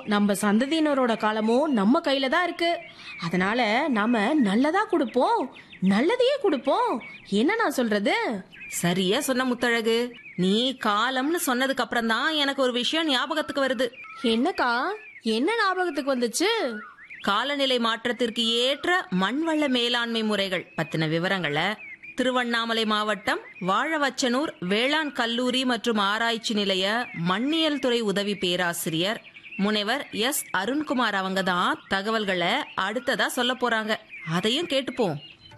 நம்ம சந்ததியினரோட காலமும் நம்ம கையில தான் இருக்கு அதனால நாம நல்லதா கொடுப்போம் நல்லதையே கொடுப்போம் என்ன நான் சொல்றது சரியா சொன்ன முத்தழகு நீ காலம்னு சொன்னதுக்கு அப்புறம் தான் எனக்கு ஒரு விஷயம் ஞாபகத்துக்கு வருது என்னக்கா என்ன ஞாபகத்துக்கு வந்துச்சு காலநிலை மாற்றத்திற்கு ஏற்ற மண்வள மேலாண்மை முறைகள் பத்தின விவரங்களை திருவண்ணாமலை மாவட்டம் வாழவச்சனூர் வேளாண் கல்லூரி மற்றும் ஆராய்ச்சி நிலைய மண்ணியல் துறை உதவி பேராசிரியர் முனைவர் எஸ் அருண்குமார் அவங்க தான் தகவல்களை அடுத்ததா சொல்ல போறாங்க அதையும் கேட்டுப்போம்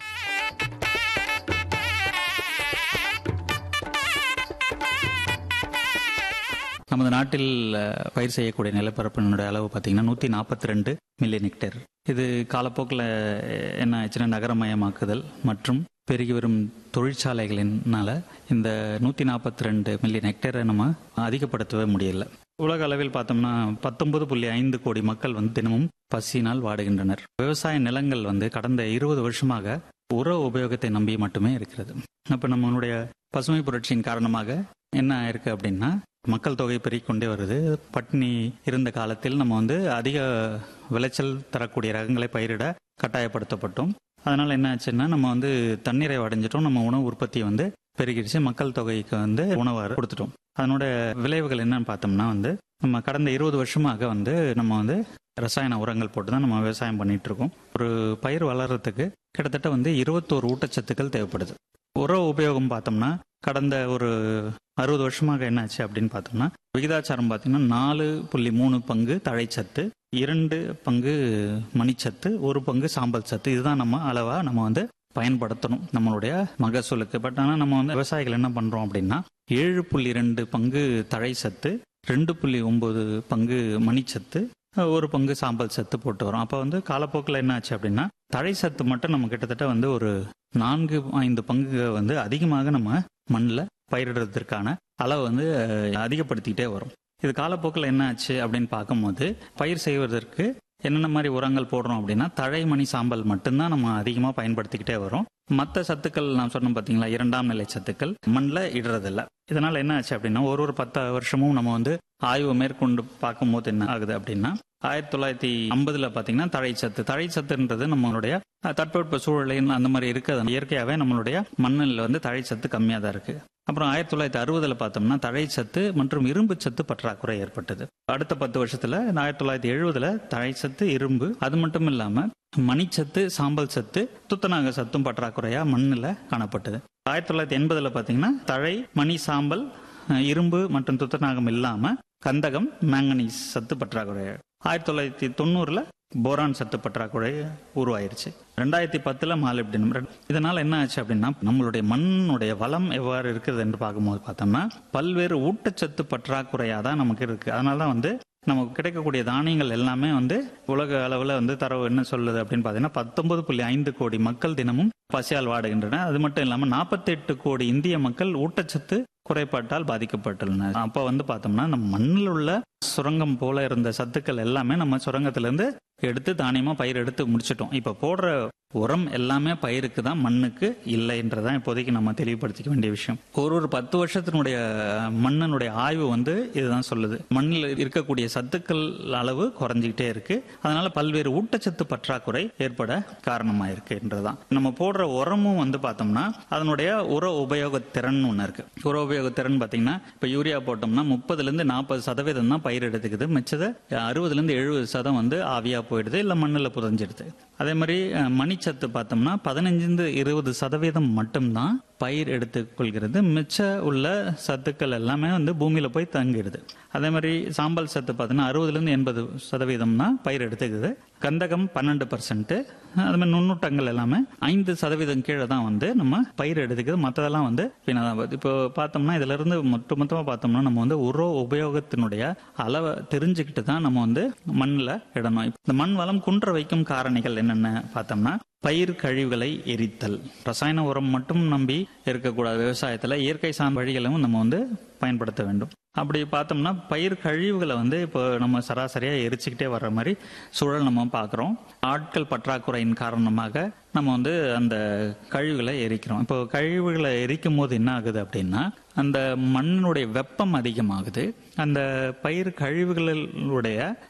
நமது நாட்டில் அஹ், பயிர் செய்யக்கூடிய நிலப்பரப்பினுடைய அளவு பார்த்தீங்கன்னா நூற்றி நாற்பத்தி ரெண்டு மில்லியன் ஹெக்டேர் இது காலப்போக்கில் என்ன ஆச்சுன்னா நகரமயமாக்குதல் மற்றும் பெருகி வரும் தொழிற்சாலைகளினால இந்த நூற்றி நாற்பத்தி ரெண்டு மில்லியன் ஹெக்டேரை நம்ம அதிகப்படுத்தவே முடியல உலக அளவில் பார்த்தோம்னா பத்தொன்பது புள்ளி ஐந்து கோடி மக்கள் வந்து தினமும் பசியினால் வாடுகின்றனர் விவசாய நிலங்கள் வந்து கடந்த இருபது வருஷமாக உர உபயோகத்தை நம்பி மட்டுமே இருக்கிறது அப்போ நம்மளுடைய பசுமை புரட்சியின் காரணமாக என்ன ஆயிருக்கு அப்படின்னா மக்கள் தொகை பெருகிக்கொண்டே வருது பட்டினி இருந்த காலத்தில் நம்ம வந்து அதிக விளைச்சல் தரக்கூடிய ரகங்களை பயிரிட கட்டாயப்படுத்தப்பட்டோம் அதனால என்ன ஆச்சுன்னா நம்ம வந்து தண்ணீரை அடைஞ்சிட்டோம் நம்ம உணவு உற்பத்தி வந்து பெருகிடுச்சு மக்கள் தொகைக்கு வந்து உணவு கொடுத்துட்டோம் அதனோட விளைவுகள் என்னன்னு பார்த்தோம்னா வந்து நம்ம கடந்த இருபது வருஷமாக வந்து நம்ம வந்து ரசாயன உரங்கள் போட்டு தான் நம்ம விவசாயம் பண்ணிட்டு இருக்கோம் ஒரு பயிர் வளர்றதுக்கு கிட்டத்தட்ட வந்து இருபத்தோரு ஊட்டச்சத்துக்கள் தேவைப்படுது உர உபயோகம் பார்த்தோம்னா கடந்த ஒரு அறுபது வருஷமாக என்னாச்சு அப்படின்னு பார்த்தோம்னா விகிதாச்சாரம் பார்த்தீங்கன்னா நாலு புள்ளி மூணு பங்கு தழைச்சத்து இரண்டு பங்கு மணிச்சத்து ஒரு பங்கு சாம்பல் சத்து இதுதான் நம்ம அளவா நம்ம வந்து பயன்படுத்தணும் நம்மளுடைய மகசூலுக்கு பட் ஆனால் நம்ம வந்து விவசாயிகள் என்ன பண்றோம் அப்படின்னா ஏழு புள்ளி ரெண்டு பங்கு தழை சத்து ரெண்டு புள்ளி ஒன்பது பங்கு மணிச்சத்து ஒரு பங்கு சாம்பல் சத்து போட்டு வரோம் அப்போ வந்து காலப்போக்கில் என்ன ஆச்சு அப்படின்னா தழை சத்து மட்டும் நம்ம கிட்டத்தட்ட வந்து ஒரு நான்கு ஐந்து பங்கு வந்து அதிகமாக நம்ம மண்ணில் பயிரிடுறதுக்கான அளவு வந்து அஹ், அதிகப்படுத்திக்கிட்டே வரும் இது காலப்போக்கில் என்ன ஆச்சு அப்படின்னு பார்க்கும்போது பயிர் செய்வதற்கு என்னென்ன மாதிரி உரங்கள் போடுறோம் அப்படின்னா தழை மணி சாம்பல் மட்டும்தான் நம்ம அதிகமாக பயன்படுத்திக்கிட்டே வரோம் மற்ற சத்துக்கள் நான் சொன்னோம் பார்த்தீங்களா இரண்டாம் நிலை சத்துக்கள் மண்ணில் இடுறதில்ல இதனால என்ன ஆச்சு அப்படின்னா ஒரு ஒரு பத்து வருஷமும் நம்ம வந்து ஆய்வு மேற்கொண்டு பார்க்கும்போது என்ன ஆகுது அப்படின்னா ஆயிரத்தி தொள்ளாயிரத்தி ஐம்பதுல பாத்தீங்கன்னா தழைச்சத்து தழைச்சத்துன்றது நம்மளுடைய அஹ், தட்பவெட்ப சூழலின் அந்த மாதிரி இருக்கிறது இயற்கையாகவே நம்மளுடைய மண்ணில் வந்து தழைச்சத்து கம்மியாக தான் இருக்கு அப்புறம் ஆயிரத்தி தொள்ளாயிரத்தி அறுபதுல பார்த்தோம்னா தழைச்சத்து மற்றும் இரும்பு சத்து பற்றாக்குறை ஏற்பட்டது அடுத்த பத்து வருஷத்துல ஆயிரத்தி தொள்ளாயிரத்தி எழுபதுல தழைச்சத்து இரும்பு அது மட்டும் இல்லாம மணிச்சத்து சாம்பல் சத்து துத்தநாக சத்தும் பற்றாக்குறையா மண்ணில் காணப்பட்டது ஆயிரத்தி தொள்ளாயிரத்தி எண்பதுல பாத்தீங்கன்னா தழை மணி சாம்பல் அஹ், இரும்பு மற்றும் துத்தநாகம் இல்லாம கந்தகம் மேங்கனீஸ் சத்து பற்றாக்குறை ஆயிரத்தி தொள்ளாயிரத்தி தொண்ணூறுல போரான் சத்து பற்றாக்குறை உருவாயிருச்சு ரெண்டாயிரத்தி பத்துல மாலிப்டினம் இதனால என்ன ஆச்சு அப்படின்னா நம்மளுடைய மண்ணுடைய வளம் எவ்வாறு இருக்குது என்று பார்க்கும்போது பார்த்தோம்னா பல்வேறு ஊட்டச்சத்து பற்றாக்குறையா தான் நமக்கு இருக்கு அதனால தான் வந்து நமக்கு கிடைக்கக்கூடிய தானியங்கள் எல்லாமே வந்து உலக அளவில் வந்து தரவு என்ன சொல்லுது அப்படின்னு பார்த்தீங்கன்னா பத்தொன்பது புள்ளி ஐந்து கோடி மக்கள் தினமும் பசியால் வாடுகின்றன அது மட்டும் இல்லாமல் நாற்பத்தெட்டு கோடி இந்திய மக்கள் ஊட்டச்சத்து குறைபாட்டால் பாதிக்கப்பட்டுள்ளனர் அப்போ வந்து பார்த்தோம்னா நம்ம மண்ணில் உள்ள சுரங்கம் போல இருந்த சத்துக்கள் எல்லாமே நம்ம சுரங்கத்திலிருந்து எடுத்து தானியமா பயிர் எடுத்து முடிச்சிட்டோம் இப்போ போடுற உரம் எல்லாமே பயிருக்கு தான் மண்ணுக்கு இல்லைன்றதான் இப்போதைக்கு நம்ம தெளிவுபடுத்திக்க வேண்டிய விஷயம் ஒரு ஒரு பத்து வருஷத்தினுடைய மண்ணினுடைய ஆய்வு வந்து இதுதான் சொல்லுது மண்ணில் இருக்கக்கூடிய சத்துக்கள் அளவு குறைஞ்சிக்கிட்டே இருக்கு அதனால பல்வேறு ஊட்டச்சத்து பற்றாக்குறை ஏற்பட காரணமாயிருக்கு என்றுதான் நம்ம போடுற உரமும் வந்து பார்த்தோம்னா அதனுடைய உர உபயோக திறன் ஒன்று இருக்கு உர உபயோக திறன் பார்த்தீங்கன்னா இப்போ யூரியா போட்டோம்னா முப்பதுல இருந்து நாற்பது சதவீதம் தான் பயிர் எடுத்துக்குது மிச்சதை அறுபதுல இருந்து எழுபது சதம் வந்து ஆவியா போயிடுது இல்லை மண்ணில் புதஞ்சிடுது அதே மாதிரி அஹ், மணிச்சத்து பார்த்தோம்னா பதினஞ்சிருந்து இருபது சதவீதம் மட்டும்தான் பயிர் எடுத்துக்கொள்கிறது மிச்ச உள்ள சத்துக்கள் எல்லாமே வந்து பூமியில போய் தங்கிடுது அதே மாதிரி சாம்பல் சத்து பார்த்தீங்கன்னா அறுபதுலேருந்து எண்பது சதவீதம் தான் பயிர் எடுத்துக்குது கந்தகம் பன்னெண்டு பர்சன்ட் அது மாதிரி நுண்ணூட்டங்கள் எல்லாமே ஐந்து சதவீதம் கீழே தான் வந்து நம்ம பயிர் எடுத்துக்குது மற்றதெல்லாம் வந்து வீணாதான் போகுது இப்போ பார்த்தோம்னா இதுல இருந்து மொத்த மொத்தமாக பார்த்தோம்னா நம்ம வந்து உர உபயோகத்தினுடைய அளவை தெரிஞ்சுக்கிட்டு தான் நம்ம வந்து மண்ணில் இடணும் இப்ப இந்த மண் வளம் குன்ற வைக்கும் காரணிகள் என்னென்ன பார்த்தோம்னா பயிர் கழிவுகளை எரித்தல் ரசாயன உரம் மட்டும் நம்பி இருக்கக்கூடாது விவசாயத்துல இயற்கை சார்ந்த வழிகளும் நம்ம வந்து பயன்படுத்த வேண்டும் அப்படி பார்த்தோம்னா பயிர் கழிவுகளை வந்து இப்போ நம்ம சராசரியா எரிச்சுக்கிட்டே வர்ற மாதிரி சூழல் நம்ம பார்க்குறோம் ஆட்கள் பற்றாக்குறையின் காரணமாக நம்ம வந்து அந்த கழிவுகளை எரிக்கிறோம் இப்போ கழிவுகளை எரிக்கும் போது என்ன ஆகுது அப்படின்னா அந்த மண்ணினுடைய வெப்பம் அதிகமாகுது அந்த பயிர் கழிவுகளுடைய